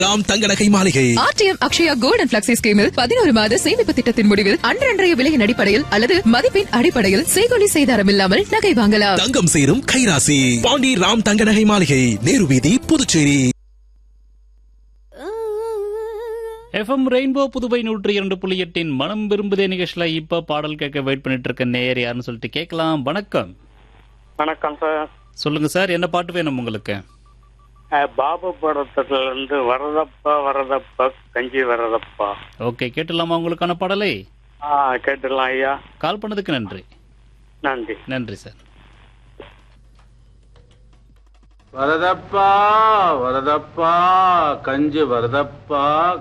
ராம் தங்க நகை மாளிகை ஆர்டிஎம் அக்ஷயா கோல்டன் பிளக்ஸி ஸ்கீமில் பதினோரு மாத சேமிப்பு திட்டத்தின் முடிவில் அன்றன்றைய விலையின் அடிப்படையில் அல்லது மதிப்பின் அடிப்படையில் செய்கொலி செய்தாரம் இல்லாமல் நகை வாங்கலாம் தங்கம் சேரும் கைராசி பாண்டி ராம் தங்க நகை மாளிகை நேரு வீதி புதுச்சேரி எஃப்எம் ரெயின்போ புதுவை நூற்றி இரண்டு புள்ளி எட்டின் மனம் விரும்புதே நிகழ்ச்சியில இப்ப பாடல் கேட்க வெயிட் பண்ணிட்டு இருக்க நேயர் யாருன்னு சொல்லிட்டு கேட்கலாம் வணக்கம் வணக்கம் சார் சொல்லுங்க சார் என்ன பாட்டு வேணும் உங்களுக்கு அஹ், பாபு படத்துல இருந்து வரதப்பா வரதப்பா கஞ்சி வரதப்பா ஓகே கேட்டுலாமா உங்களுக்கான பாடலை ஆ கேட்டுடலாம் ஐயா கால் பண்ணதுக்கு நன்றி நன்றி நன்றி சார் வரதப்பா வரதப்பா கஞ்சி வரதப்பா